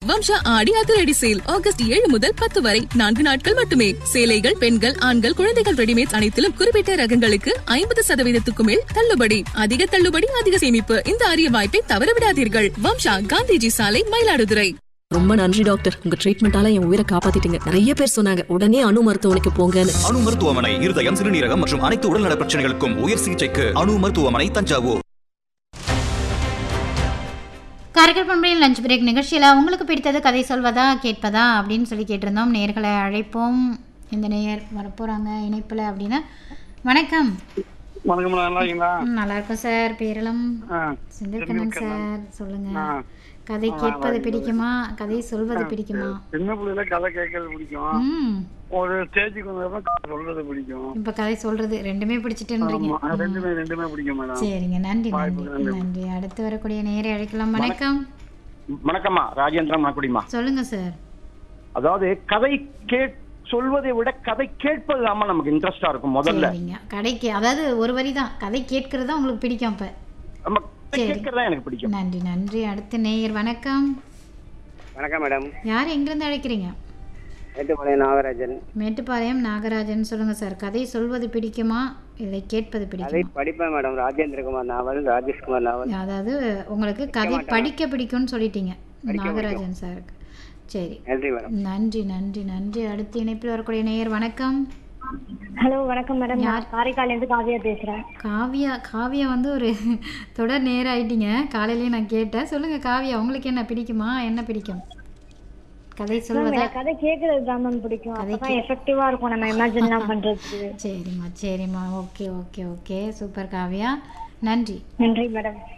வம்சா ஆடி அதிரடி sale August ஏழு முதல் பத்து வரை நான்கு நாட்கள் மட்டுமே சேலைகள் பெண்கள் ஆண்கள் குழந்தைகள் ரெடிமேட் அனைத்திலும் குறிப்பிட்ட ரகங்களுக்கு ஐம்பது சதவீதத்துக்கு மேல் தள்ளுபடி அதிக தள்ளுபடி அதிக சேமிப்பு இந்த அரிய வாய்ப்பை தவறவிடாதீர்கள் வம்சா காந்திஜி சாலை மயிலாடுதுறை ரொம்ப நன்றி டாக்டர் உங்க ட்ரீட்மெண்டால என் உயிரை காப்பாத்திட்டீங்க நிறைய பேர் சொன்னாங்க உடனே அணு மருத்துவமனைக்கு போங்கன்னு அணு மருத்துவமனை இருதயம் சிறுநீரகம் மற்றும் அனைத்து உடல்நல பிரச்சனைகளுக்கும் உயர் சிகிச்சைக்கு அணு மருத்துவமனை தஞ்சாவூர் காரைக்கால் பண்பையின் லஞ்ச் பிரேக் நிகழ்ச்சியில் உங்களுக்கு பிடித்தது கதை சொல்வதா கேட்பதா அப்படின்னு சொல்லி கேட்டிருந்தோம் நேர்களை அழைப்போம் இந்த நேயர் வரப்போகிறாங்க இணைப்பில் அப்படின்னா வணக்கம் வணக்கம் நல்லா இருக்கீங்களா ம், நல்லா இருக்கும் சார் பேரளம் ஆ, செந்தில்கண்ணன் சார் சொல்லுங்க ஆ. கதை கேட்பது பிடிக்குமா கதை சொல்வது பிடிக்குமா சின்ன பிள்ளைல கதை கேட்கறது பிடிக்கும் ம் ஒரு ஸ்டேஜுக்கு வந்தப்ப கதை சொல்றது பிடிக்கும் இப்போ கதை சொல்றது ரெண்டுமே பிடிச்சிட்டுன்றீங்க ஆமா, அது ரெண்டுமே ரெண்டுமே பிடிக்கும் மேடம் சரிங்க நன்றி வாய்ப்பு நன்றி நன்றி அடுத்து வரக்கூடிய நேரை அழைக்கலாம் வணக்கம் வணக்கம்மா ராஜேந்திரன் மணக்குடிமா சொல்லுங்க சார் அதாவது கதை கேட் சொல்வதை விட கதை கேட்பது தாம்மா நமக்கு இன்ட்ரெஸ்டா இருக்கும் முதல்ல சரிங்க கடைக்கு அதாவது ஒரு வரி தான் கதை கேட்கறது தான் உங்களுக்கு பிடிக்கும் அப்ப நம்ம கதை சரி. கேட்கறது தான் எனக்கு பிடிக்கும் நன்றி நன்றி அடுத்த நேயர் வணக்கம் வணக்கம் மேடம் யார் எங்கிருந்து அழைக்கிறீங்க மேட்டுப்பாளையம் நாகராஜன் மேட்டுப்பாளையம் நாகராஜன் சொல்லுங்க சார் கதை சொல்வது பிடிக்குமா இல்லை கேட்பது அதை பிடிக்குமா படிப்பேன் madam Rajendrakumar novel Rajeshkumar novel அதாவது உங்களுக்கு கதை படிக்க பிடிக்கும்னு சொல்லிட்டீங்க நாகராஜன் சாருக்கு சரி நன்றி மேடம் நன்றி நன்றி நன்றி அடுத்த இணைப்பில் வரக்கூடிய நேயர் வணக்கம் ஹலோ வணக்கம் மேடம் நான் காரைக்கால்லேருந்து காவியா பேசுகிறேன் காவியா காவியா வந்து ஒரு தொடர் நேரம் ஆயிட்டீங்க காலையிலேயே நான் கேட்டேன் சொல்லுங்க காவியா உங்களுக்கு என்ன பிடிக்குமா என்ன பிடிக்கும் கதை சொல்வதா எனக்கு கதை கேட்கறது தான் மேம் பிடிக்கும் அப்பதான் எஃபெக்டிவா இருக்கும் நம்ம இமேஜின்லாம் பண்றதுக்கு சரிம்மா சரிம்மா okay okay okay super Kavya நன்றி நன்றி மேடம்